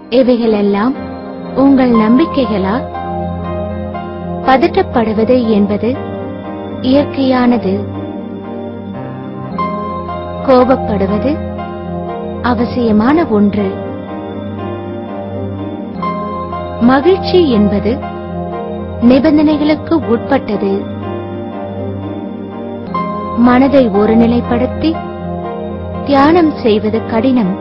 இவைகளெல்லாம் உங்கள் நம்பிக்கைகளா பதட்டப்படுவது என்பது இயற்கையானது கோபப்படுவது அவசியமான ஒன்று மகிழ்ச்சி என்பது நிபந்தனைகளுக்கு உட்பட்டது மனதை ஒருநிலைப்படுத்தி தியானம் செய்வது கடினம்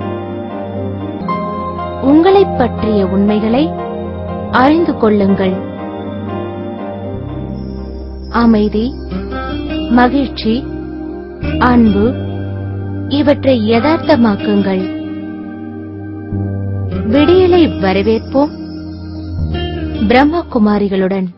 உங்களைப் பற்றிய உண்மைகளை அறிந்து கொள்ளுங்கள் அமைதி மகிழ்ச்சி அன்பு இவற்றை யதார்த்தமாக்குங்கள் விடியலை வரவேற்போம் பிரம்மகுமாரிகளுடன்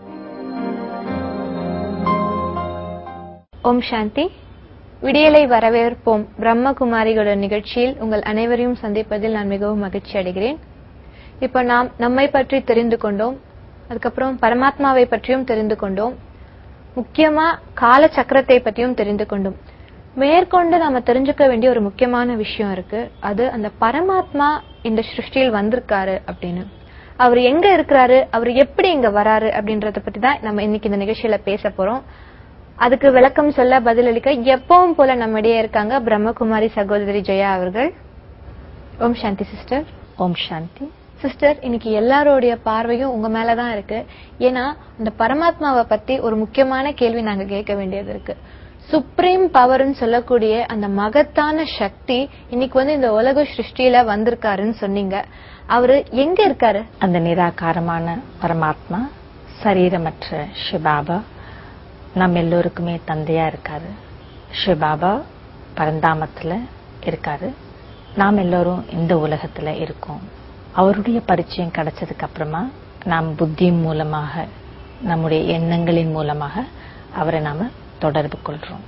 ஓம் சாந்தி விடியலை வரவேற்போம் பிரம்மகுமாரிகளுடன் நிகழ்ச்சியில் உங்கள் அனைவரையும் சந்திப்பதில் நான் மிகவும் மகிழ்ச்சி அடைகிறேன் இப்போ நாம் நம்மை பற்றி தெரிந்து கொண்டோம் அதுக்கப்புறம் பரமாத்மாவை பற்றியும் தெரிந்து கொண்டோம் முக்கியமா கால சக்கரத்தை பற்றியும் தெரிந்து கொண்டோம் மேற்கொண்டு நாம தெரிஞ்சுக்க வேண்டிய ஒரு முக்கியமான விஷயம் இருக்கு அது அந்த பரமாத்மா இந்த சிருஷ்டியில் வந்திருக்காரு அப்படின்னு அவர் எங்க இருக்கிறாரு அவர் எப்படி இங்க வராரு அப்படின்றத பத்தி தான் நம்ம இன்னைக்கு இந்த நிகழ்ச்சியில பேச போறோம் அதுக்கு விளக்கம் சொல்ல பதிலளிக்க எப்பவும் போல நம்மிடையே இருக்காங்க பிரம்மகுமாரி சகோதரி ஜெயா அவர்கள் ஓம் சாந்தி சிஸ்டர் ஓம் சாந்தி சிஸ்டர் இன்னைக்கு எல்லாரோடைய பார்வையும் உங்க மேலதான் இருக்கு ஏன்னா இந்த பரமாத்மாவை பத்தி ஒரு முக்கியமான கேள்வி நாங்க கேட்க வேண்டியது இருக்கு சுப்ரீம் பவர்னு சொல்லக்கூடிய அந்த மகத்தான சக்தி இன்னைக்கு வந்து இந்த உலக சிருஷ்டியில வந்திருக்காருன்னு சொன்னீங்க அவரு எங்க இருக்காரு அந்த நிராகாரமான பரமாத்மா சரீரமற்ற சிவபாபா நம்ம எல்லோருக்குமே தந்தையா இருக்காரு சிவபாபா பரந்தாமத்துல இருக்காரு நாம் எல்லோரும் இந்த உலகத்துல இருக்கோம் அவருடைய பரிச்சயம் கிடைச்சதுக்கு அப்புறமா நாம் புத்தியின் மூலமாக நம்முடைய எண்ணங்களின் மூலமாக அவரை நாம தொடர்பு கொள்றோம்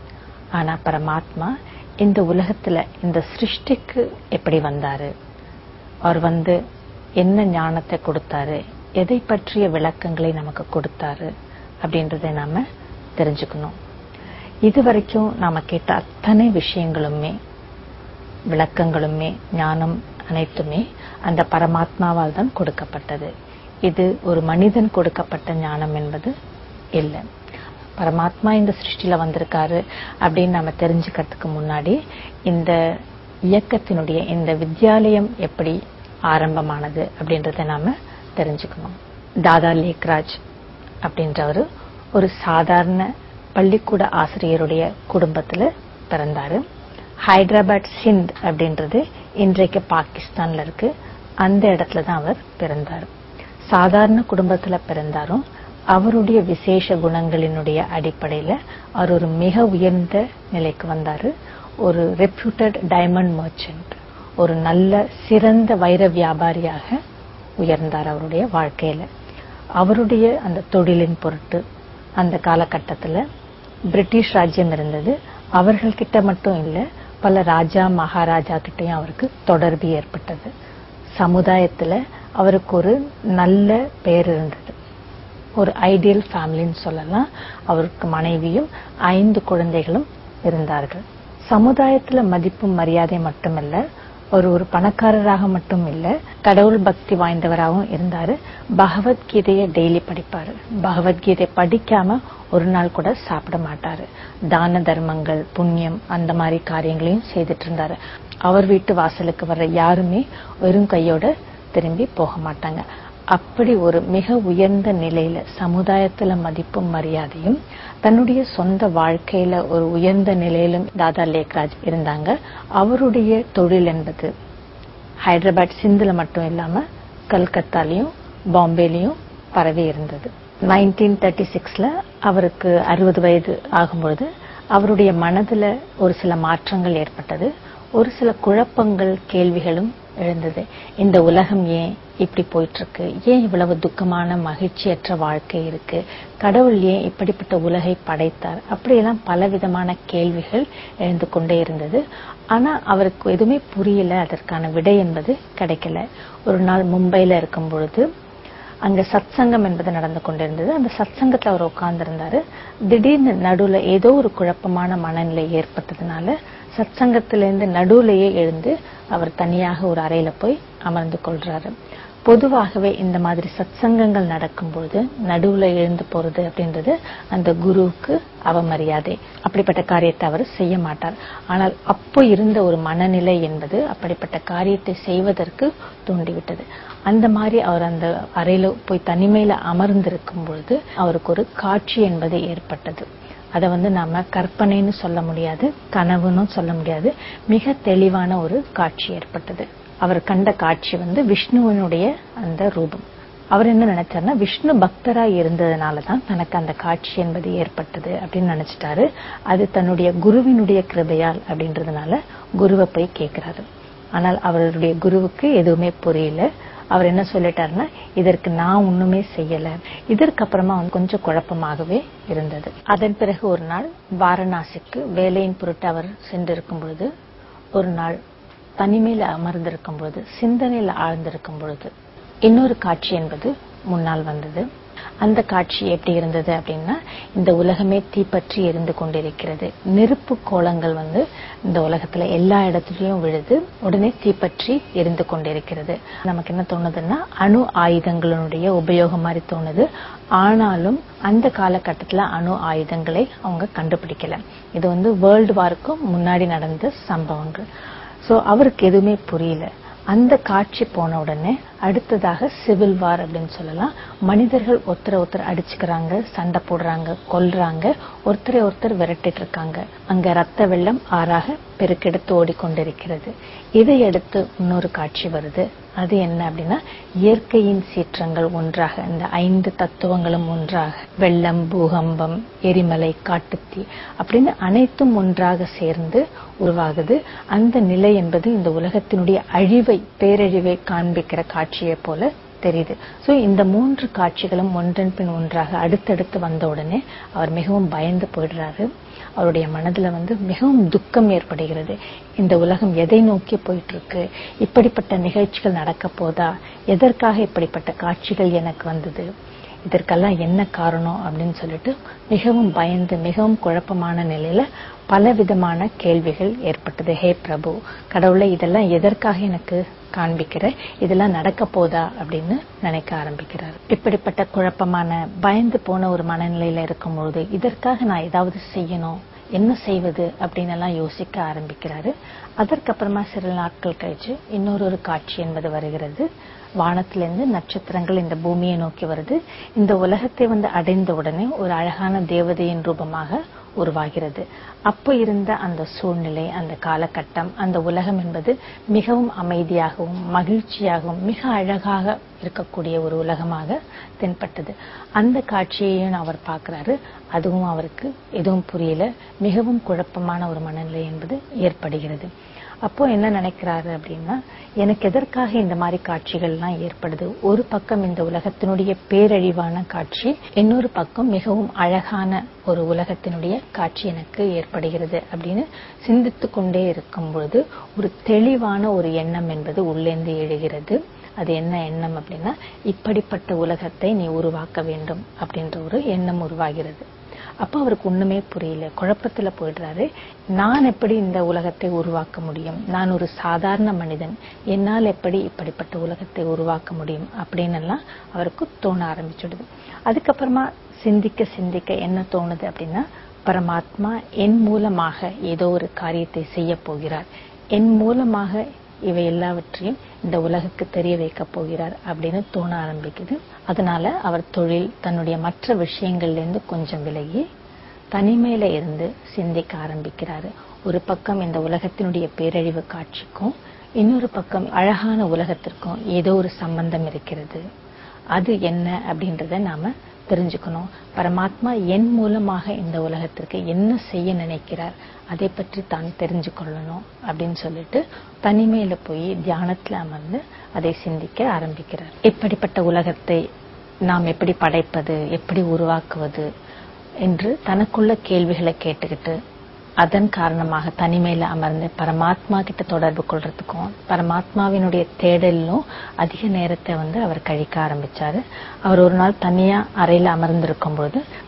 ஆனா பரமாத்மா இந்த உலகத்துல இந்த சிருஷ்டிக்கு எப்படி வந்தாரு அவர் வந்து என்ன ஞானத்தை கொடுத்தாரு எதை பற்றிய விளக்கங்களை நமக்கு கொடுத்தாரு அப்படின்றத நாம தெரிஞ்சுக்கணும் இது வரைக்கும் நாம கேட்ட அத்தனை விஷயங்களுமே விளக்கங்களுமே ஞானம் அனைத்துமே அந்த பரமாத்மாவால் தான் கொடுக்கப்பட்டது இது ஒரு மனிதன் கொடுக்கப்பட்ட ஞானம் என்பது இல்லை பரமாத்மா இந்த சிருஷ்டில வந்திருக்காரு அப்படின்னு நம்ம தெரிஞ்சுக்கிறதுக்கு முன்னாடி இந்த இயக்கத்தினுடைய இந்த வித்யாலயம் எப்படி ஆரம்பமானது அப்படின்றத நாம தெரிஞ்சுக்கணும் தாதா லேக்ராஜ் அப்படின்றவர் ஒரு சாதாரண பள்ளிக்கூட ஆசிரியருடைய குடும்பத்துல பிறந்தாரு ஹைதராபாத் சிந்த் அப்படின்றது இன்றைக்கு பாகிஸ்தான்ல இருக்கு அந்த இடத்துல தான் அவர் பிறந்தார் சாதாரண குடும்பத்துல பிறந்தாரும் அவருடைய விசேஷ குணங்களினுடைய அடிப்படையில அவர் ஒரு மிக உயர்ந்த நிலைக்கு வந்தாரு ஒரு ரெப்யூட்டட் டைமண்ட் மர்ச்சன்ட் ஒரு நல்ல சிறந்த வைர வியாபாரியாக உயர்ந்தார் அவருடைய வாழ்க்கையில அவருடைய அந்த தொழிலின் பொருட்டு அந்த காலகட்டத்துல பிரிட்டிஷ் ராஜ்யம் இருந்தது அவர்கள் கிட்ட மட்டும் இல்ல பல ராஜா மகாராஜா கிட்டயும் அவருக்கு தொடர்பு ஏற்பட்டது சமுதாயத்துல அவருக்கு ஒரு நல்ல பெயர் இருந்தது ஒரு ஐடியல் ஃபேமிலின்னு சொல்லலாம் அவருக்கு மனைவியும் ஐந்து குழந்தைகளும் இருந்தார்கள் சமுதாயத்துல மதிப்பும் மரியாதை மட்டுமல்ல ஒரு ஒரு பணக்காரராக மட்டும் இல்ல கடவுள் பக்தி வாய்ந்தவராகவும் இருந்தாரு பகவத்கீதையை டெய்லி படிப்பாரு பகவத்கீதை படிக்காம ஒரு நாள் கூட சாப்பிட மாட்டாரு தான தர்மங்கள் புண்ணியம் அந்த மாதிரி காரியங்களையும் செய்துட்டு இருந்தாரு அவர் வீட்டு வாசலுக்கு வர்ற யாருமே வெறும் கையோட திரும்பி போக மாட்டாங்க அப்படி ஒரு மிக உயர்ந்த நிலையில சமுதாயத்துல மதிப்பும் மரியாதையும் தன்னுடைய சொந்த வாழ்க்கையில ஒரு உயர்ந்த நிலையிலும் தாதா லேக்ராஜ் இருந்தாங்க அவருடைய தொழில் என்பது ஹைதராபாத் சிந்துல மட்டும் இல்லாம கல்கத்தாலையும் பாம்பேலையும் பரவி இருந்தது நைன்டீன் தேர்ட்டி சிக்ஸ்ல அவருக்கு அறுபது வயது ஆகும்பொழுது அவருடைய மனதுல ஒரு சில மாற்றங்கள் ஏற்பட்டது ஒரு சில குழப்பங்கள் கேள்விகளும் எழுந்தது இந்த உலகம் ஏன் இப்படி போயிட்டு இருக்கு ஏன் இவ்வளவு துக்கமான மகிழ்ச்சியற்ற வாழ்க்கை இருக்கு கடவுள் ஏன் இப்படிப்பட்ட உலகை படைத்தார் அப்படியெல்லாம் பலவிதமான கேள்விகள் எழுந்து கொண்டே இருந்தது ஆனா அவருக்கு எதுவுமே புரியல அதற்கான விடை என்பது கிடைக்கல ஒரு நாள் மும்பையில இருக்கும் பொழுது அங்க சத்சங்கம் என்பது நடந்து கொண்டிருந்தது அந்த சத்சங்கத்துல அவர் உட்கார்ந்திருந்தாரு திடீர்னு நடுவுல ஏதோ ஒரு குழப்பமான மனநிலை ஏற்பட்டதுனால சத்சங்கத்திலிருந்து நடுவுலயே எழுந்து அவர் தனியாக ஒரு அறையில போய் அமர்ந்து கொள்றாரு பொதுவாகவே இந்த மாதிரி சத்சங்கங்கள் நடக்கும்போது நடுவுல எழுந்து போறது அப்படின்றது அந்த குருவுக்கு அவமரியாதை அப்படிப்பட்ட காரியத்தை அவர் செய்ய மாட்டார் ஆனால் அப்போ இருந்த ஒரு மனநிலை என்பது அப்படிப்பட்ட காரியத்தை செய்வதற்கு தூண்டிவிட்டது அந்த மாதிரி அவர் அந்த அறையில போய் தனிமையில அமர்ந்திருக்கும் பொழுது அவருக்கு ஒரு காட்சி என்பது ஏற்பட்டது அதை வந்து நாம கற்பனைன்னு சொல்ல முடியாது கனவுன்னு சொல்ல முடியாது மிக தெளிவான ஒரு காட்சி ஏற்பட்டது அவர் கண்ட காட்சி வந்து விஷ்ணுவனுடைய அந்த ரூபம் அவர் என்ன நினைச்சாருன்னா விஷ்ணு பக்தரா இருந்ததுனால தான் தனக்கு அந்த காட்சி என்பது ஏற்பட்டது அப்படின்னு நினைச்சிட்டாரு அது தன்னுடைய குருவினுடைய கிருபையால் அப்படின்றதுனால குருவை போய் கேட்கிறாரு ஆனால் அவருடைய குருவுக்கு எதுவுமே புரியல அவர் என்ன சொல்லிட்டாருன்னா இதற்கு நான் ஒண்ணுமே செய்யல இதற்கு அப்புறமா வந்து கொஞ்சம் குழப்பமாகவே இருந்தது அதன் பிறகு ஒரு நாள் வாரணாசிக்கு வேலையின் பொருட்டு அவர் சென்றிருக்கும் பொழுது ஒரு நாள் தனிமையில அமர்ந்திருக்கும் பொழுது சிந்தனையில ஆழ்ந்திருக்கும் பொழுது இன்னொரு காட்சி என்பது முன்னால் வந்தது அந்த காட்சி எப்படி இருந்தது அப்படின்னா இந்த உலகமே தீப்பற்றி எரிந்து கொண்டிருக்கிறது நெருப்பு கோலங்கள் வந்து இந்த உலகத்துல எல்லா இடத்துலயும் விழுது உடனே தீப்பற்றி எரிந்து கொண்டிருக்கிறது நமக்கு என்ன தோணுதுன்னா அணு ஆயுதங்களுடைய உபயோகம் மாதிரி தோணுது ஆனாலும் அந்த காலகட்டத்துல அணு ஆயுதங்களை அவங்க கண்டுபிடிக்கல இது வந்து வேர்ல்டு வார்க்கும் முன்னாடி நடந்த சம்பவங்கள் சோ அவருக்கு எதுவுமே புரியல அந்த காட்சி போன உடனே அடுத்ததாக சிவில் வார் அப்படின்னு சொல்லலாம் மனிதர்கள் ஒருத்தரை ஒருத்தர் அடிச்சுக்கிறாங்க சண்டை போடுறாங்க கொல்றாங்க ஒருத்தரை ஒருத்தர் விரட்டிட்டு இருக்காங்க அங்க ரத்த வெள்ளம் ஆறாக பெருக்கெடுத்து ஓடிக்கொண்டிருக்கிறது இதை அடுத்து இன்னொரு காட்சி வருது அது என்ன அப்படின்னா இயற்கையின் சீற்றங்கள் ஒன்றாக இந்த ஐந்து தத்துவங்களும் ஒன்றாக வெள்ளம் பூகம்பம் எரிமலை காட்டுத்தீ அப்படின்னு அனைத்தும் ஒன்றாக சேர்ந்து உருவாகுது அந்த நிலை என்பது இந்த உலகத்தினுடைய அழிவை பேரழிவை காண்பிக்கிற காட்சியை போல தெரியுது சோ இந்த மூன்று காட்சிகளும் ஒன்றன் பின் ஒன்றாக அடுத்தடுத்து வந்த உடனே அவர் மிகவும் பயந்து போயிடுறாரு அவருடைய மனதுல வந்து மிகவும் துக்கம் ஏற்படுகிறது இந்த உலகம் எதை நோக்கி போயிட்டு இருக்கு இப்படிப்பட்ட நிகழ்ச்சிகள் நடக்க போதா எதற்காக இப்படிப்பட்ட காட்சிகள் எனக்கு வந்தது இதற்கெல்லாம் என்ன காரணம் அப்படின்னு சொல்லிட்டு மிகவும் பயந்து மிகவும் குழப்பமான நிலையில பலவிதமான கேள்விகள் ஏற்பட்டது ஹே பிரபு கடவுளை இதெல்லாம் எதற்காக எனக்கு காண்பிக்கிற இதெல்லாம் நடக்க போதா அப்படின்னு நினைக்க ஆரம்பிக்கிறார் இப்படிப்பட்ட குழப்பமான பயந்து போன ஒரு மனநிலையில இருக்கும்போது இதற்காக நான் ஏதாவது செய்யணும் என்ன செய்வது அப்படின்னு எல்லாம் யோசிக்க ஆரம்பிக்கிறாரு அதற்கப்புறமா சில நாட்கள் கழிச்சு இன்னொரு ஒரு காட்சி என்பது வருகிறது வானத்திலிருந்து நட்சத்திரங்கள் இந்த பூமியை நோக்கி வருது இந்த உலகத்தை வந்து அடைந்த உடனே ஒரு அழகான தேவதையின் ரூபமாக உருவாகிறது அப்போ இருந்த அந்த சூழ்நிலை அந்த காலகட்டம் அந்த உலகம் என்பது மிகவும் அமைதியாகவும் மகிழ்ச்சியாகவும் மிக அழகாக இருக்கக்கூடிய ஒரு உலகமாக தென்பட்டது அந்த காட்சியையும் அவர் பார்க்கிறாரு அதுவும் அவருக்கு எதுவும் புரியல மிகவும் குழப்பமான ஒரு மனநிலை என்பது ஏற்படுகிறது அப்போ என்ன நினைக்கிறாரு அப்படின்னா எனக்கு எதற்காக இந்த மாதிரி காட்சிகள்லாம் ஏற்படுது ஒரு பக்கம் இந்த உலகத்தினுடைய பேரழிவான காட்சி இன்னொரு பக்கம் மிகவும் அழகான ஒரு உலகத்தினுடைய காட்சி எனக்கு ஏற்படுகிறது அப்படின்னு சிந்தித்து கொண்டே இருக்கும் பொழுது ஒரு தெளிவான ஒரு எண்ணம் என்பது உள்ளேந்து எழுகிறது அது என்ன எண்ணம் அப்படின்னா இப்படிப்பட்ட உலகத்தை நீ உருவாக்க வேண்டும் அப்படின்ற ஒரு எண்ணம் உருவாகிறது அப்ப அவருக்கு ஒண்ணுமே புரியல குழப்பத்துல போயிடுறாரு நான் எப்படி இந்த உலகத்தை உருவாக்க முடியும் நான் ஒரு சாதாரண மனிதன் என்னால் எப்படி இப்படிப்பட்ட உலகத்தை உருவாக்க முடியும் அப்படின்னு எல்லாம் அவருக்கு தோண ஆரம்பிச்சுடுது அதுக்கப்புறமா சிந்திக்க சிந்திக்க என்ன தோணுது அப்படின்னா பரமாத்மா என் மூலமாக ஏதோ ஒரு காரியத்தை செய்ய போகிறார் என் மூலமாக இவை எல்லாவற்றையும் இந்த உலகுக்கு தெரிய வைக்க போகிறார் அப்படின்னு தோண ஆரம்பிக்குது அதனால அவர் தொழில் தன்னுடைய மற்ற விஷயங்கள்ல இருந்து கொஞ்சம் விலகி தனிமையில இருந்து சிந்திக்க ஆரம்பிக்கிறாரு ஒரு பக்கம் இந்த உலகத்தினுடைய பேரழிவு காட்சிக்கும் இன்னொரு பக்கம் அழகான உலகத்திற்கும் ஏதோ ஒரு சம்பந்தம் இருக்கிறது அது என்ன அப்படின்றத நாம தெரிஞ்சுக்கணும் பரமாத்மா என் மூலமாக இந்த உலகத்திற்கு என்ன செய்ய நினைக்கிறார் அதை பற்றி தான் தெரிஞ்சு கொள்ளணும் அப்படின்னு சொல்லிட்டு தனிமையில போய் தியானத்துல அமர்ந்து அதை சிந்திக்க ஆரம்பிக்கிறார் இப்படிப்பட்ட உலகத்தை நாம் எப்படி படைப்பது எப்படி உருவாக்குவது என்று தனக்குள்ள கேள்விகளை கேட்டுக்கிட்டு அதன் காரணமாக தனிமையில அமர்ந்து பரமாத்மா கிட்ட தொடர்பு கொள்றதுக்கும் பரமாத்மாவினுடைய தேடலிலும் அதிக நேரத்தை வந்து அவர் கழிக்க ஆரம்பிச்சாரு அவர் ஒரு நாள் தனியா அறையில அமர்ந்திருக்கும் பொழுது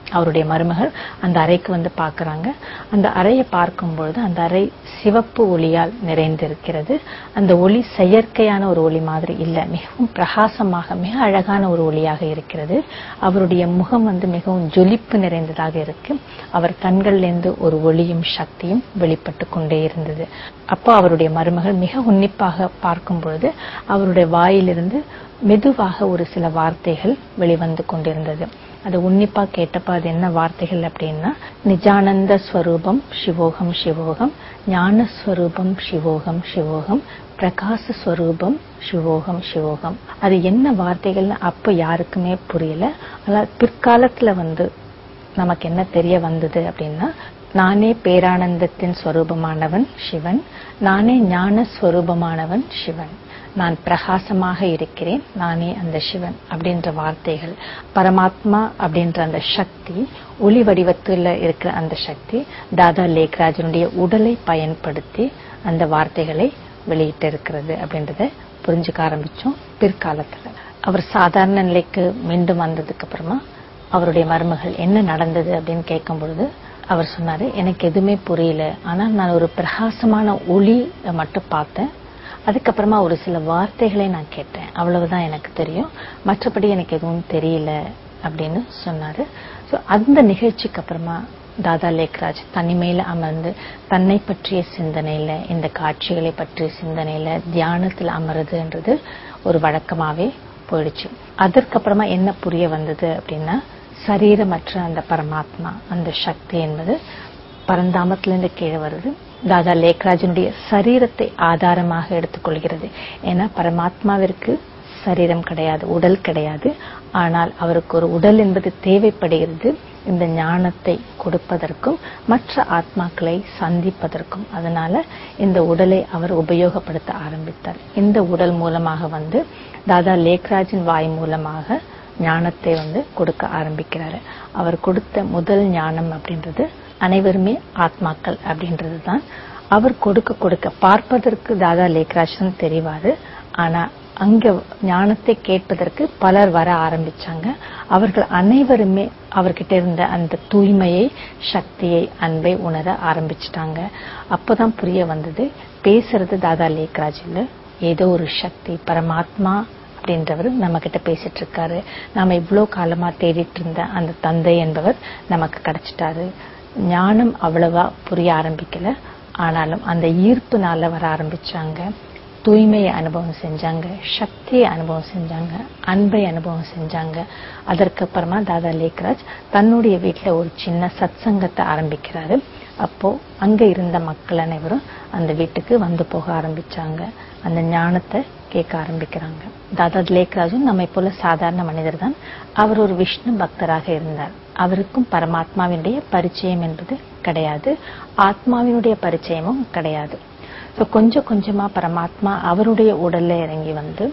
அவருடைய மருமகள் அந்த அறைக்கு வந்து பார்க்கறாங்க அந்த அறையை பார்க்கும்பொழுது அந்த அறை சிவப்பு ஒளியால் நிறைந்திருக்கிறது அந்த ஒளி செயற்கையான ஒரு ஒளி மாதிரி இல்ல மிகவும் பிரகாசமாக மிக அழகான ஒரு ஒளியாக இருக்கிறது அவருடைய முகம் வந்து மிகவும் ஜொலிப்பு நிறைந்ததாக இருக்கு அவர் கண்கள்லேருந்து ஒரு ஒளியும் சக்தியும் வெளிப்பட்டு கொண்டே இருந்தது அப்போ அவருடைய மருமகள் மிக உன்னிப்பாக பார்க்கும் பொழுது அவருடைய வாயிலிருந்து மெதுவாக ஒரு சில வார்த்தைகள் வெளிவந்து கொண்டிருந்தது அது உன்னிப்பா கேட்டப்ப அது என்ன வார்த்தைகள் அப்படின்னா நிஜானந்த ஸ்வரூபம் சிவோகம் சிவோகம் ஞான ஸ்வரூபம் சிவோகம் சிவோகம் பிரகாச ஸ்வரூபம் சிவோகம் சிவோகம் அது என்ன வார்த்தைகள்னு அப்ப யாருக்குமே புரியல ஆனால் பிற்காலத்துல வந்து நமக்கு என்ன தெரிய வந்தது அப்படின்னா நானே பேரானந்தத்தின் ஸ்வரூபமானவன் சிவன் நானே ஞான ஸ்வரூபமானவன் சிவன் நான் பிரகாசமாக இருக்கிறேன் நானே அந்த சிவன் அப்படின்ற வார்த்தைகள் பரமாத்மா அப்படின்ற அந்த சக்தி ஒளி வடிவத்தில் இருக்கிற அந்த சக்தி தாதா லேக்ராஜனுடைய உடலை பயன்படுத்தி அந்த வார்த்தைகளை வெளியிட்டு இருக்கிறது அப்படின்றத புரிஞ்சுக்க ஆரம்பிச்சோம் பிற்காலத்துல அவர் சாதாரண நிலைக்கு மீண்டும் வந்ததுக்கு அப்புறமா அவருடைய மருமகள் என்ன நடந்தது அப்படின்னு கேட்கும் பொழுது அவர் சொன்னாரு எனக்கு எதுவுமே புரியல ஆனால் நான் ஒரு பிரகாசமான ஒளி மட்டும் பார்த்தேன் அதுக்கப்புறமா ஒரு சில வார்த்தைகளை நான் கேட்டேன் அவ்வளவுதான் எனக்கு தெரியும் மற்றபடி எனக்கு எதுவும் தெரியல அப்படின்னு சொன்னாரு ஸோ அந்த நிகழ்ச்சிக்கு அப்புறமா தாதா லேக்ராஜ் தனிமையில அமர்ந்து தன்னை பற்றிய சிந்தனையில இந்த காட்சிகளை பற்றிய சிந்தனையில தியானத்தில் அமருதுன்றது ஒரு வழக்கமாவே போயிடுச்சு அதற்கப்புறமா என்ன புரிய வந்தது அப்படின்னா சரீரமற்ற அந்த பரமாத்மா அந்த சக்தி என்பது பரந்தாமத்திலிருந்து கீழே வருது தாதா லேக்ராஜனுடைய சரீரத்தை ஆதாரமாக எடுத்துக்கொள்கிறது ஏன்னா பரமாத்மாவிற்கு சரீரம் கிடையாது உடல் கிடையாது ஆனால் அவருக்கு ஒரு உடல் என்பது தேவைப்படுகிறது இந்த ஞானத்தை கொடுப்பதற்கும் மற்ற ஆத்மாக்களை சந்திப்பதற்கும் அதனால இந்த உடலை அவர் உபயோகப்படுத்த ஆரம்பித்தார் இந்த உடல் மூலமாக வந்து தாதா லேக்ராஜின் வாய் மூலமாக ஞானத்தை வந்து கொடுக்க ஆரம்பிக்கிறாரு அவர் கொடுத்த முதல் ஞானம் அப்படின்றது அனைவருமே ஆத்மாக்கள் அப்படின்றது தான் அவர் கொடுக்க கொடுக்க பார்ப்பதற்கு தாதா லேக்ராஜ் தான் தெரிவாரு ஆனா அங்க ஞானத்தை கேட்பதற்கு பலர் வர ஆரம்பிச்சாங்க அவர்கள் அனைவருமே அவர்கிட்ட இருந்த அந்த தூய்மையை சக்தியை அன்பை உணர ஆரம்பிச்சிட்டாங்க அப்பதான் புரிய வந்தது பேசுறது தாதா லேக்ராஜ் இல்ல ஏதோ ஒரு சக்தி பரமாத்மா அப்படின்றவர் நம்ம கிட்ட பேசிட்டு இருக்காரு நாம இவ்வளோ காலமா தேடிட்டு இருந்த அந்த தந்தை என்பவர் நமக்கு கிடைச்சிட்டாரு ஞானம் அவ்வளவா புரிய ஆரம்பிக்கல ஆனாலும் அந்த ஈர்ப்புனால வர ஆரம்பிச்சாங்க தூய்மையை அனுபவம் செஞ்சாங்க சக்தியை அனுபவம் செஞ்சாங்க அன்பை அனுபவம் செஞ்சாங்க அதற்கப்புறமா தாதா லேக்ராஜ் தன்னுடைய வீட்டுல ஒரு சின்ன சத் சங்கத்தை ஆரம்பிக்கிறாரு அப்போ அங்க இருந்த மக்கள் அனைவரும் அந்த வீட்டுக்கு வந்து போக ஆரம்பிச்சாங்க அந்த ஞானத்தை கேட்க ஆரம்பிக்கிறாங்க தாதா லேக்ராஜும் நம்மை போல சாதாரண மனிதர் தான் அவர் ஒரு விஷ்ணு பக்தராக இருந்தார் அவருக்கும் பரமாத்மாவினுடைய பரிச்சயம் என்பது கிடையாது ஆத்மாவினுடைய பரிச்சயமும் கிடையாது ஸோ கொஞ்சம் கொஞ்சமா பரமாத்மா அவருடைய உடல்ல இறங்கி வந்து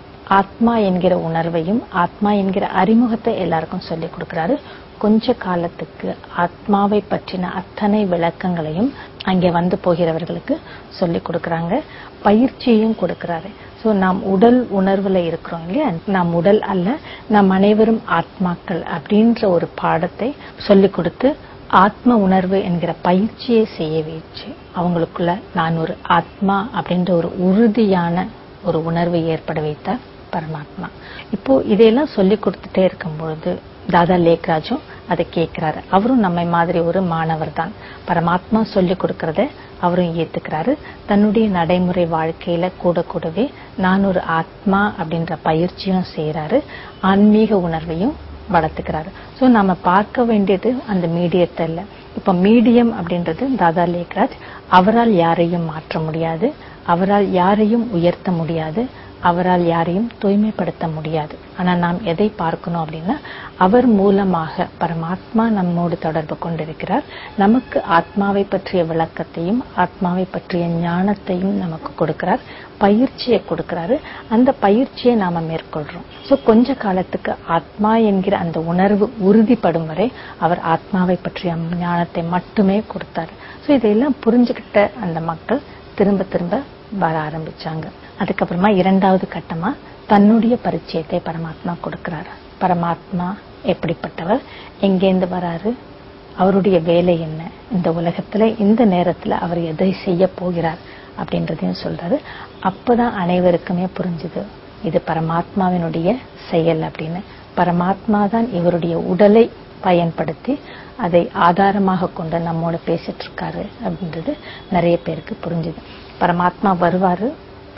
ஆத்மா என்கிற உணர்வையும் ஆத்மா என்கிற அறிமுகத்தை எல்லாருக்கும் சொல்லி கொடுக்கிறாரு கொஞ்ச காலத்துக்கு ஆத்மாவை பற்றின அத்தனை விளக்கங்களையும் அங்கே வந்து போகிறவர்களுக்கு சொல்லி கொடுக்கறாங்க பயிற்சியையும் கொடுக்கறாரு சோ நாம் உடல் உணர்வுல இருக்கிறோம் இல்லையா நாம் உடல் அல்ல நாம் அனைவரும் ஆத்மாக்கள் அப்படின்ற ஒரு பாடத்தை சொல்லி கொடுத்து ஆத்ம உணர்வு என்கிற பயிற்சியை செய்ய வச்சு அவங்களுக்குள்ள நான் ஒரு ஆத்மா அப்படின்ற ஒரு உறுதியான ஒரு உணர்வை ஏற்பட வைத்தார் பரமாத்மா இப்போ இதையெல்லாம் சொல்லி கொடுத்துட்டே இருக்கும் பொழுது தாதா லேக்ராஜும் அதை கேட்கிறாரு அவரும் நம்மை மாதிரி ஒரு மாணவர் தான் பரமாத்மா சொல்லி கொடுக்கறத அவரும் ஏத்துக்கிறாரு தன்னுடைய நடைமுறை வாழ்க்கையில கூட கூடவே நான் ஒரு ஆத்மா அப்படின்ற பயிற்சியும் செய்யறாரு ஆன்மீக உணர்வையும் வளர்த்துக்கிறாரு சோ நாம பார்க்க வேண்டியது அந்த மீடியத்தை இல்ல இப்ப மீடியம் அப்படின்றது தாதா லேக்ராஜ் அவரால் யாரையும் மாற்ற முடியாது அவரால் யாரையும் உயர்த்த முடியாது அவரால் யாரையும் தூய்மைப்படுத்த முடியாது ஆனா நாம் எதை பார்க்கணும் அப்படின்னா அவர் மூலமாக பரமாத்மா நம்மோடு தொடர்பு கொண்டிருக்கிறார் நமக்கு ஆத்மாவை பற்றிய விளக்கத்தையும் ஆத்மாவை பற்றிய ஞானத்தையும் நமக்கு கொடுக்கிறார் பயிற்சியை கொடுக்கிறாரு அந்த பயிற்சியை நாம மேற்கொள்றோம் சோ கொஞ்ச காலத்துக்கு ஆத்மா என்கிற அந்த உணர்வு உறுதிப்படும் வரை அவர் ஆத்மாவை பற்றிய ஞானத்தை மட்டுமே கொடுத்தார் சோ இதையெல்லாம் புரிஞ்சுக்கிட்ட அந்த மக்கள் திரும்ப திரும்ப வர ஆரம்பிச்சாங்க அதுக்கப்புறமா இரண்டாவது கட்டமா தன்னுடைய பரிச்சயத்தை பரமாத்மா கொடுக்கிறார் பரமாத்மா எப்படிப்பட்டவர் எங்கேருந்து வராரு அவருடைய வேலை என்ன இந்த உலகத்துல இந்த நேரத்துல அவர் எதை செய்ய போகிறார் அப்படின்றதையும் சொல்றாரு அப்பதான் அனைவருக்குமே புரிஞ்சுது இது பரமாத்மாவினுடைய செயல் அப்படின்னு பரமாத்மா தான் இவருடைய உடலை பயன்படுத்தி அதை ஆதாரமாக கொண்டு நம்மோட பேசிட்டு இருக்காரு அப்படின்றது நிறைய பேருக்கு புரிஞ்சுது பரமாத்மா வருவாரு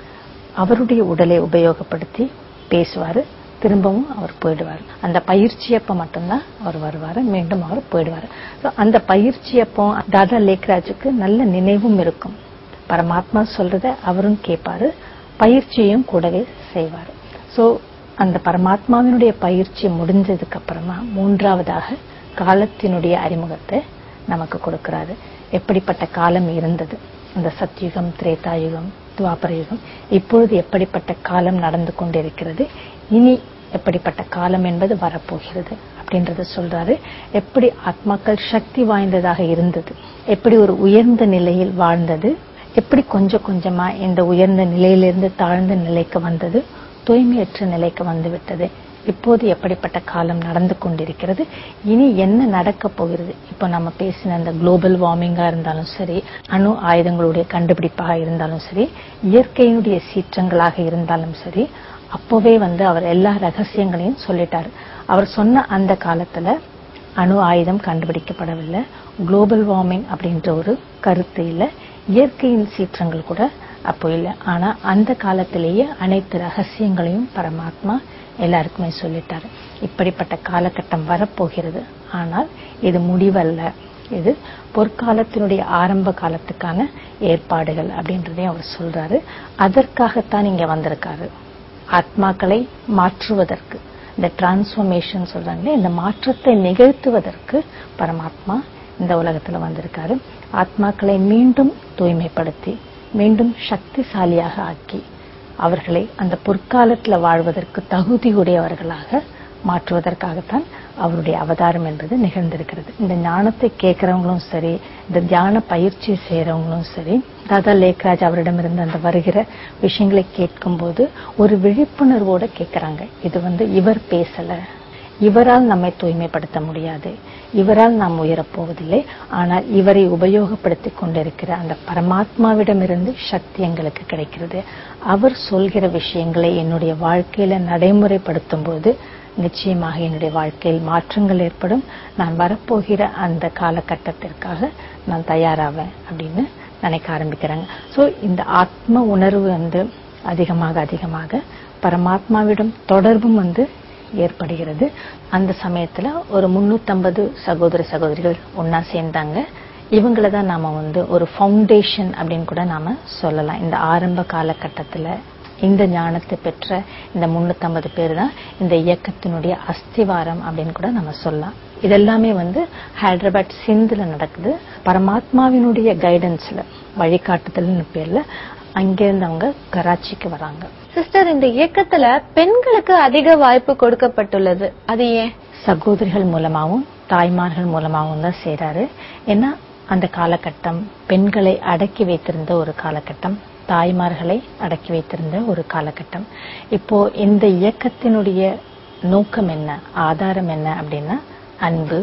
அவருடைய உடலை உபயோகப்படுத்தி பேசுவாரு திரும்பவும் அவர் போயிடுவார் அந்த பயிற்சி அப்ப மட்டும்தான் அவர் வருவாரு மீண்டும் அவர் போயிடுவாரு So, அந்த பயிற்சி அப்போ தாதா லேக்ராஜுக்கு நல்ல நினைவும் இருக்கும் பரமாத்மா சொல்றத அவரும் கேட்பாரு பயிற்சியும் கூடவே செய்வாரு சோ அந்த பரமாத்மாவினுடைய பயிற்சி முடிஞ்சதுக்கு அப்புறமா மூன்றாவதாக காலத்தினுடைய அறிமுகத்தை நமக்கு கொடுக்கிறாரு எப்படிப்பட்ட காலம் இருந்தது அந்த சத்யுகம் திரேதாயுகம் துவாபர யுகம் இப்பொழுது எப்படிப்பட்ட காலம் நடந்து கொண்டிருக்கிறது இனி எப்படிப்பட்ட காலம் என்பது வரப்போகிறது அப்படின்றத சொல்றாரு எப்படி ஆத்மாக்கள் சக்தி வாய்ந்ததாக இருந்தது எப்படி ஒரு உயர்ந்த நிலையில் வாழ்ந்தது எப்படி கொஞ்சம் கொஞ்சமா இந்த உயர்ந்த நிலையிலிருந்து தாழ்ந்த நிலைக்கு வந்தது தூய்மையற்ற நிலைக்கு வந்து விட்டது இப்போது எப்படிப்பட்ட காலம் நடந்து கொண்டிருக்கிறது இனி என்ன நடக்க போகிறது இப்போ நம்ம பேசின அந்த குளோபல் வார்மிங்கா இருந்தாலும் சரி அணு ஆயுதங்களுடைய கண்டுபிடிப்பாக இருந்தாலும் சரி இயற்கையினுடைய சீற்றங்களாக இருந்தாலும் சரி அப்போவே வந்து அவர் எல்லா ரகசியங்களையும் சொல்லிட்டாரு அவர் சொன்ன அந்த காலத்துல அணு ஆயுதம் கண்டுபிடிக்கப்படவில்லை குளோபல் வார்மிங் அப்படின்ற ஒரு கருத்து இல்ல இயற்கையின் சீற்றங்கள் கூட அப்போ இல்லை ஆனா அந்த காலத்திலேயே அனைத்து ரகசியங்களையும் பரமாத்மா எல்லாருக்குமே சொல்லிட்டாரு இப்படிப்பட்ட காலகட்டம் வரப்போகிறது ஆனால் இது முடிவல்ல இது பொற்காலத்தினுடைய ஆரம்ப காலத்துக்கான ஏற்பாடுகள் அப்படின்றதையும் அவர் சொல்றாரு அதற்காகத்தான் இங்க வந்திருக்காரு ஆத்மாக்களை மாற்றுவதற்கு இந்த டிரான்ஸ்ஃபர்மேஷன் சொல்றாங்களே இந்த மாற்றத்தை நிகழ்த்துவதற்கு பரமாத்மா இந்த உலகத்துல வந்திருக்காரு ஆத்மாக்களை மீண்டும் தூய்மைப்படுத்தி மீண்டும் சக்திசாலியாக ஆக்கி அவர்களை அந்த பொற்காலத்துல வாழ்வதற்கு தகுதியுடையவர்களாக மாற்றுவதற்காகத்தான் அவருடைய அவதாரம் என்பது நிகழ்ந்திருக்கிறது இந்த ஞானத்தை கேட்கிறவங்களும் சரி இந்த தியான பயிற்சி செய்யறவங்களும் சரி தாதா லேக்ராஜ் அவரிடமிருந்து அந்த வருகிற விஷயங்களை கேட்கும்போது ஒரு விழிப்புணர்வோட கேட்கறாங்க இது வந்து இவர் பேசல இவரால் நம்மை தூய்மைப்படுத்த முடியாது இவரால் நாம் உயரப் போவதில்லை ஆனால் இவரை உபயோகப்படுத்திக் கொண்டிருக்கிற அந்த பரமாத்மாவிடமிருந்து சக்தி எங்களுக்கு கிடைக்கிறது அவர் சொல்கிற விஷயங்களை என்னுடைய வாழ்க்கையில நடைமுறைப்படுத்தும் போது நிச்சயமாக என்னுடைய வாழ்க்கையில் மாற்றங்கள் ஏற்படும் நான் வரப்போகிற அந்த காலகட்டத்திற்காக நான் தயாராவேன் அப்படின்னு நினைக்க ஆரம்பிக்கிறாங்க சோ இந்த ஆத்ம உணர்வு வந்து அதிகமாக அதிகமாக பரமாத்மாவிடம் தொடர்பும் வந்து ஏற்படுகிறது அந்த சமயத்துல ஒரு முன்னூத்தம்பது சகோதர சகோதரிகள் ஒன்னா சேர்ந்தாங்க இவங்கள தான் நாம வந்து ஒரு ஃபவுண்டேஷன் அப்படின்னு கூட நாம சொல்லலாம் இந்த ஆரம்ப காலகட்டத்துல இந்த ஞானத்தை பெற்ற இந்த முன்னூத்தம்பது பேர் தான் இந்த இயக்கத்தினுடைய அஸ்திவாரம் அப்படின்னு கூட நம்ம சொல்லலாம் இதெல்லாமே வந்து ஹைதராபாத் சிந்துல நடக்குது பரமாத்மாவினுடைய கைடன்ஸ்ல வழிகாட்டுதல்னு பேர்ல அங்கிருந்து அவங்க கராச்சிக்கு வராங்க சிஸ்டர் இந்த இயக்கத்துல பெண்களுக்கு அதிக வாய்ப்பு கொடுக்கப்பட்டுள்ளது அது ஏன் சகோதரிகள் மூலமாகவும் தாய்மார்கள் மூலமாகவும் தான் செய்றாரு ஏன்னா அந்த காலகட்டம் பெண்களை அடக்கி வைத்திருந்த ஒரு காலகட்டம் தாய்மார்களை அடக்கி வைத்திருந்த ஒரு காலகட்டம் இப்போ இந்த இயக்கத்தினுடைய நோக்கம் என்ன ஆதாரம் என்ன அப்படின்னா அன்பு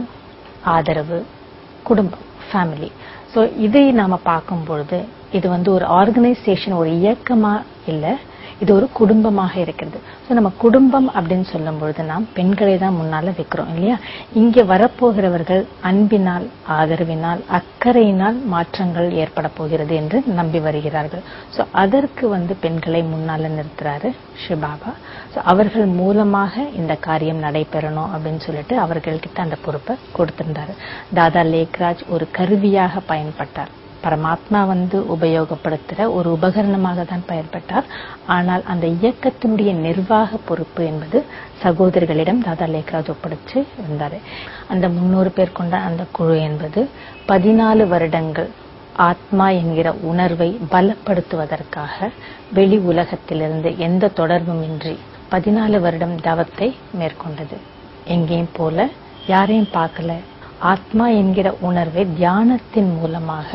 ஆதரவு குடும்பம் ஃபேமிலி ஸோ இதை நாம பார்க்கும் பொழுது இது வந்து ஒரு ஆர்கனைசேஷன் ஒரு இயக்கமா இல்ல இது ஒரு குடும்பமாக இருக்கிறது ஸோ நம்ம குடும்பம் அப்படின்னு சொல்லும் பொழுது நாம் பெண்களை தான் முன்னால வைக்கிறோம் இல்லையா இங்கே வரப்போகிறவர்கள் அன்பினால் ஆதரவினால் அக்கறையினால் மாற்றங்கள் ஏற்பட போகிறது என்று நம்பி வருகிறார்கள் ஸோ அதற்கு வந்து பெண்களை முன்னால நிறுத்துறாரு ஷிபாபா ஸோ அவர்கள் மூலமாக இந்த காரியம் நடைபெறணும் அப்படின்னு சொல்லிட்டு அவர்கள்கிட்ட அந்த பொறுப்பை கொடுத்திருந்தாரு தாதா லேக்ராஜ் ஒரு கருவியாக பயன்பட்டார் பரமாத்மா வந்து உபயோகப்படுத்துற ஒரு உபகரணமாக தான் பயன்பட்டார் ஆனால் அந்த இயக்கத்தினுடைய நிர்வாக பொறுப்பு என்பது சகோதரிகளிடம் தாதா லேக்ராஜ் ஒப்படைச்சு இருந்தாரு அந்த முன்னூறு பேர் கொண்ட அந்த குழு என்பது பதினாலு வருடங்கள் ஆத்மா என்கிற உணர்வை பலப்படுத்துவதற்காக வெளி உலகத்திலிருந்து எந்த தொடர்பும் இன்றி பதினாலு வருடம் தவத்தை மேற்கொண்டது எங்கேயும் போல யாரையும் பார்க்கல ஆத்மா என்கிற உணர்வை தியானத்தின் மூலமாக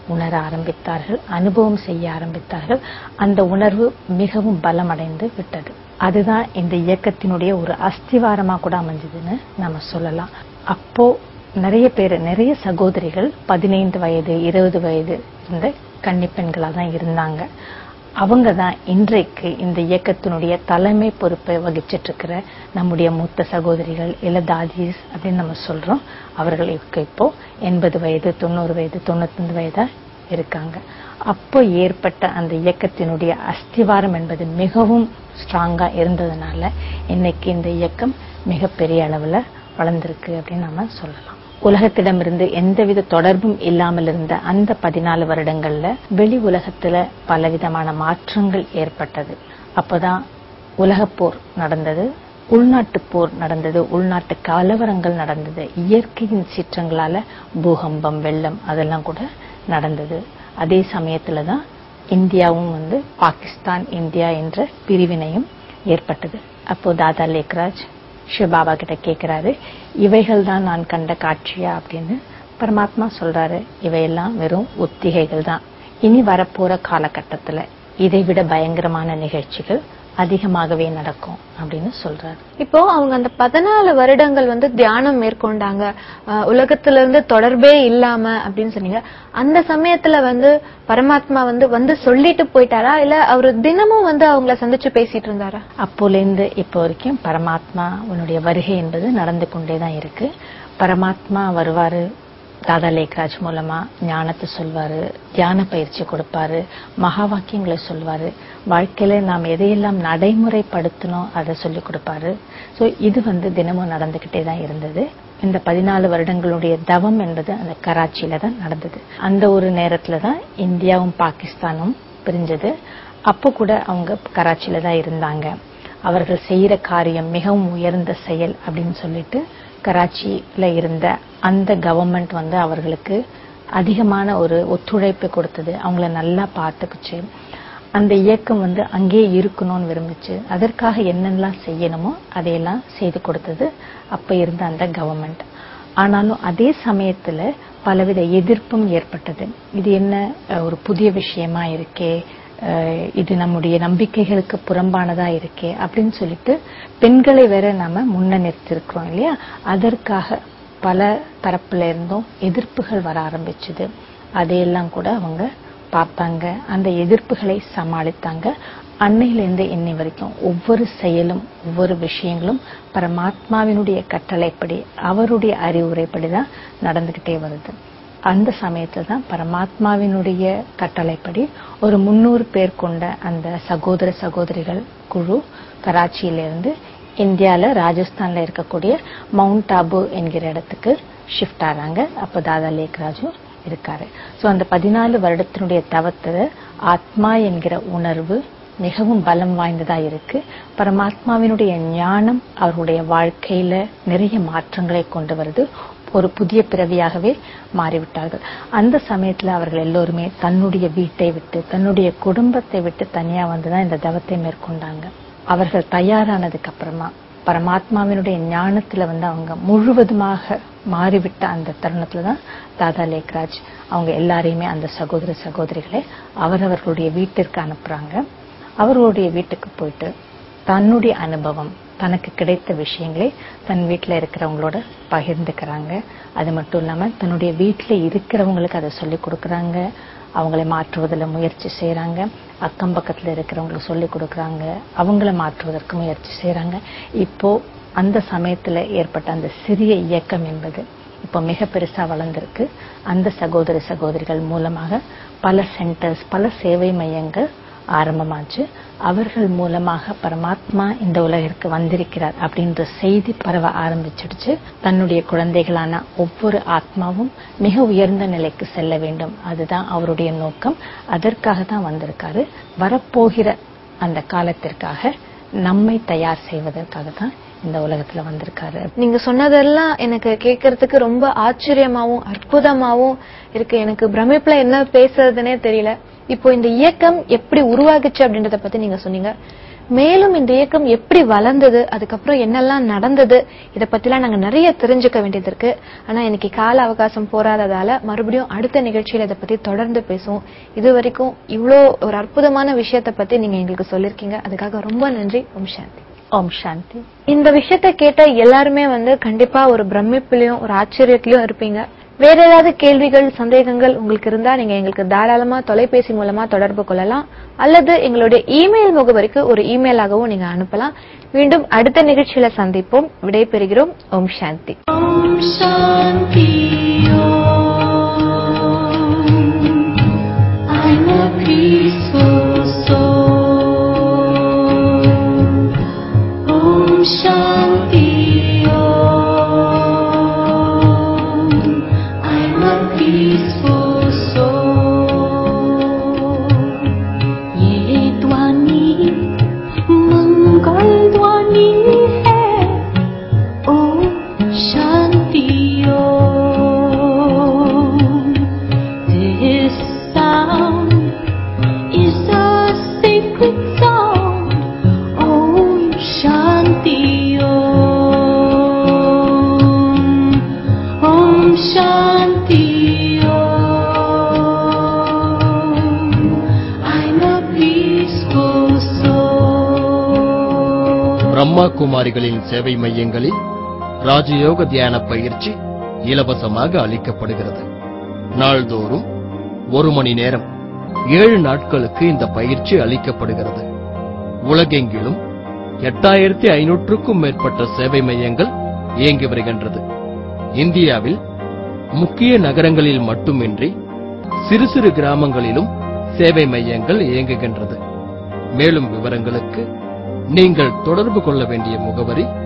உணர ஆரம்பித்தார்கள் அனுபவம் செய்ய ஆரம்பித்தார்கள் அந்த உணர்வு மிகவும் பலமடைந்து விட்டது அதுதான் இந்த இயக்கத்தினுடைய ஒரு அஸ்திவாரமா கூட அமைஞ்சதுன்னு நம்ம சொல்லலாம் அப்போ நிறைய பேர் நிறைய சகோதரிகள் பதினைந்து வயது இருபது வயது இருந்த கன்னிப்பெண்களா தான் இருந்தாங்க அவங்க தான் இன்றைக்கு இந்த இயக்கத்தினுடைய தலைமை பொறுப்பை வகிச்சிட்டு இருக்கிற நம்முடைய மூத்த சகோதரிகள் இல்ல தாதீஸ் அப்படின்னு நம்ம சொல்றோம் அவர்களுக்கு இப்போ எண்பது வயது தொண்ணூறு வயது தொண்ணூத்தஞ்சு வயதா இருக்காங்க அப்போ ஏற்பட்ட அந்த இயக்கத்தினுடைய அஸ்திவாரம் என்பது மிகவும் ஸ்ட்ராங்கா இருந்ததுனால இன்னைக்கு இந்த இயக்கம் மிகப்பெரிய அளவுல வளர்ந்திருக்கு அப்படின்னு நம்ம சொல்லலாம் உலகத்திடமிருந்து எந்தவித தொடர்பும் இல்லாமல் இருந்த அந்த பதினாலு வருடங்கள்ல வெளி உலகத்துல பலவிதமான மாற்றங்கள் ஏற்பட்டது அப்பதான் உலகப் போர் நடந்தது உள்நாட்டு போர் நடந்தது உள்நாட்டு கலவரங்கள் நடந்தது இயற்கையின் சீற்றங்களால பூகம்பம் வெள்ளம் அதெல்லாம் கூட நடந்தது அதே சமயத்துல தான் இந்தியாவும் வந்து பாகிஸ்தான் இந்தியா என்ற பிரிவினையும் ஏற்பட்டது அப்போ தாதா லேக்ராஜ் சிவபாபா கிட்ட கேக்குறாரு இவைகள் தான் நான் கண்ட காட்சியா அப்படின்னு பரமாத்மா சொல்றாரு இவையெல்லாம் வெறும் ஒத்திகைகள் தான் இனி வரப்போற காலகட்டத்துல இதைவிட பயங்கரமான நிகழ்ச்சிகள் அதிகமாகவே நடக்கும் அப்படின்னு சொல்றாரு இப்போ அவங்க அந்த பதினாலு வருடங்கள் வந்து தியானம் மேற்கொண்டாங்க அஹ் உலகத்துல இருந்து தொடர்பே இல்லாம அப்படின்னு சொன்னீங்க அந்த சமயத்துல வந்து பரமாத்மா வந்து வந்து சொல்லிட்டு போயிட்டாரா இல்ல அவரு தினமும் வந்து அவங்கள சந்திச்சு பேசிட்டு இருந்தாரா அப்போலேருந்து இப்போ வரைக்கும் பரமாத்மா உன்னுடைய வருகை என்பது நடந்து கொண்டே தான் இருக்கு பரமாத்மா வருவாரு தாதா லேக்ராஜ் மூலமா ஞானத்தை சொல்வாரு தியான பயிற்சி கொடுப்பாரு மகா வாக்கியங்களை சொல்வாரு வாழ்க்கையில நாம் எதையெல்லாம் நடைமுறைப்படுத்தணும் அதை சொல்லி கொடுப்பாரு சோ இது வந்து தினமும் நடந்துகிட்டே தான் இருந்தது இந்த பதினாலு வருடங்களுடைய தவம் என்பது அந்த கராச்சியில தான் நடந்தது அந்த ஒரு நேரத்துல தான் இந்தியாவும் பாகிஸ்தானும் பிரிஞ்சது அப்போ கூட அவங்க கராச்சியில தான் இருந்தாங்க அவர்கள் செய்யற காரியம் மிகவும் உயர்ந்த செயல் அப்படின்னு சொல்லிட்டு கராச்சியில இருந்த அந்த கவர்மெண்ட் வந்து அவர்களுக்கு அதிகமான ஒரு ஒத்துழைப்பு கொடுத்தது அவங்கள நல்லா பார்த்துக்குச்சு அந்த இயக்கம் வந்து அங்கேயே இருக்கணும்னு விரும்புச்சு அதற்காக என்னெல்லாம் செய்யணுமோ அதையெல்லாம் செய்து கொடுத்தது அப்ப இருந்த அந்த கவர்மெண்ட் ஆனாலும் அதே சமயத்துல பலவித எதிர்ப்பும் ஏற்பட்டது இது என்ன அஹ், ஒரு புதிய விஷயமா இருக்கே அஹ், இது நம்முடைய நம்பிக்கைகளுக்கு புறம்பானதா இருக்கே அப்படின்னு சொல்லிட்டு பெண்களை வேற நாம முன்ன நிறுத்திருக்கிறோம் இல்லையா அதற்காக பல தரப்புல இருந்தும் எதிர்ப்புகள் வர ஆரம்பிச்சது அதையெல்லாம் கூட அவங்க பார்த்தாங்க அந்த எதிர்ப்புகளை சமாளித்தாங்க அன்னையிலிருந்து இன்னை வரைக்கும் ஒவ்வொரு செயலும் ஒவ்வொரு விஷயங்களும் பரமாத்மாவினுடைய கட்டளைப்படி அவருடைய அறிவுரைப்படி தான் நடந்துகிட்டே வருது அந்த சமயத்துல தான் பரமாத்மாவினுடைய கட்டளைப்படி ஒரு முன்னூறு பேர் கொண்ட அந்த சகோதர சகோதரிகள் குழு கராச்சியிலிருந்து இந்தியால ராஜஸ்தான்ல இருக்கக்கூடிய மவுண்ட் ஆபு என்கிற இடத்துக்கு ஷிஃப்ட் ஆறாங்க அப்ப தாதா லேக்ராஜும் இருக்காரு சோ அந்த பதினாலு வருடத்தினுடைய தவத்துல ஆத்மா என்கிற உணர்வு மிகவும் பலம் வாய்ந்ததா இருக்கு பரமாத்மாவினுடைய ஞானம் அவருடைய வாழ்க்கையில நிறைய மாற்றங்களை கொண்டு வருது ஒரு புதிய பிறவியாகவே மாறிவிட்டார்கள் அந்த சமயத்துல அவர்கள் எல்லோருமே தன்னுடைய வீட்டை விட்டு தன்னுடைய குடும்பத்தை விட்டு தனியா வந்துதான் இந்த தவத்தை மேற்கொண்டாங்க அவர்கள் தயாரானதுக்கு அப்புறமா பரமாத்மாவினுடைய ஞானத்துல வந்து அவங்க முழுவதுமாக மாறிவிட்ட அந்த தருணத்துல தான் தாதா லேக்ராஜ் அவங்க எல்லாரையுமே அந்த சகோதர சகோதரிகளை அவரவர்களுடைய வீட்டிற்கு அனுப்புறாங்க அவர்களுடைய வீட்டுக்கு போயிட்டு தன்னுடைய அனுபவம் தனக்கு கிடைத்த விஷயங்களை தன் வீட்டில் இருக்கிறவங்களோட பகிர்ந்துக்கிறாங்க அது மட்டும் இல்லாம தன்னுடைய வீட்டில் இருக்கிறவங்களுக்கு அதை சொல்லி கொடுக்கறாங்க அவங்களை மாற்றுவதில் முயற்சி செய்றாங்க அக்கம் பக்கத்துல இருக்கிறவங்களுக்கு சொல்லி கொடுக்கறாங்க அவங்கள மாற்றுவதற்கு முயற்சி செய்றாங்க இப்போ அந்த சமயத்துல ஏற்பட்ட அந்த சிறிய இயக்கம் என்பது இப்போ மிக பெருசா வளர்ந்திருக்கு அந்த சகோதர சகோதரிகள் மூலமாக பல சென்டர்ஸ் பல சேவை மையங்கள் ஆரம்பமாச்சு அவர்கள் மூலமாக பரமாத்மா இந்த உலகிற்கு வந்திருக்கிறார் அப்படின்ற செய்தி பரவ ஆரம்பிச்சிடுச்சு தன்னுடைய குழந்தைகளான ஒவ்வொரு ஆத்மாவும் மிக உயர்ந்த நிலைக்கு செல்ல வேண்டும் அதுதான் அவருடைய நோக்கம் அதற்காக தான் வந்திருக்காரு வரப்போகிற அந்த காலத்திற்காக நம்மை தயார் செய்வதற்காக தான் இந்த உலகத்துல வந்திருக்காரு நீங்க சொன்னதெல்லாம் எனக்கு கேட்கறதுக்கு ரொம்ப ஆச்சரியமாவும் அற்புதமாவும் இருக்கு எனக்கு பிரமிப்புல என்ன பேசுறதுனே தெரியல இப்போ இந்த இயக்கம் எப்படி உருவாகுச்சு அப்படின்றத பத்தி நீங்க சொன்னீங்க மேலும் இந்த இயக்கம் எப்படி வளர்ந்தது அதுக்கப்புறம் என்னெல்லாம் நடந்தது இத பத்திலாம் நாங்க நிறைய தெரிஞ்சுக்க வேண்டியது இருக்கு ஆனா இன்னைக்கு கால அவகாசம் போராததால மறுபடியும் அடுத்த நிகழ்ச்சியில இதை பத்தி தொடர்ந்து பேசுவோம் இது வரைக்கும் இவ்வளோ ஒரு அற்புதமான விஷயத்தை பத்தி நீங்க எங்களுக்கு சொல்லிருக்கீங்க அதுக்காக ரொம்ப நன்றி ஓம் சாந்தி ஓம் சாந்தி இந்த விஷயத்தை கேட்ட எல்லாருமே வந்து கண்டிப்பா ஒரு பிரமிப்புலயும் ஒரு ஆச்சரியத்திலயும் இருப்பீங்க வேற ஏதாவது கேள்விகள் சந்தேகங்கள் உங்களுக்கு இருந்தா நீங்க எங்களுக்கு தாராளமா தொலைபேசி மூலமா தொடர்பு கொள்ளலாம் அல்லது எங்களுடைய இமெயில் முகவரிக்கு ஒரு இமெயிலாகவும் நீங்க அனுப்பலாம் மீண்டும் அடுத்த நிகழ்ச்சியில சந்திப்போம் விடைபெறுகிறோம் ஓம் சாந்தி Om Shanti Om. I'm a peaceful soul. Om Shanti Om. I'm a peaceful soul. ये ध्वनि मंगल ध्वनि है ओम शांति ओम This sound is a sacred sound Om Shanti Om Om Shanti Om I'm a peaceful soul Brahma குமாரிகளின் சேவை மையங்களில் ராஜயோக தியான பயிற்சி இலவசமாக அளிக்கப்படுகிறது நாள்தோறும் ஒரு மணி நேரம் ஏழு நாட்களுக்கு இந்த பயிற்சி அளிக்கப்படுகிறது உலகெங்கிலும் எட்டாயிரத்தி ஐநூற்றுக்கும் மேற்பட்ட சேவை மையங்கள் இயங்கி வருகின்றது இந்தியாவில் முக்கிய நகரங்களில் மட்டுமின்றி சிறு சிறு கிராமங்களிலும் சேவை மையங்கள் இயங்குகின்றது மேலும் விவரங்களுக்கு நீங்கள் தொடர்பு கொள்ள வேண்டிய முகவரி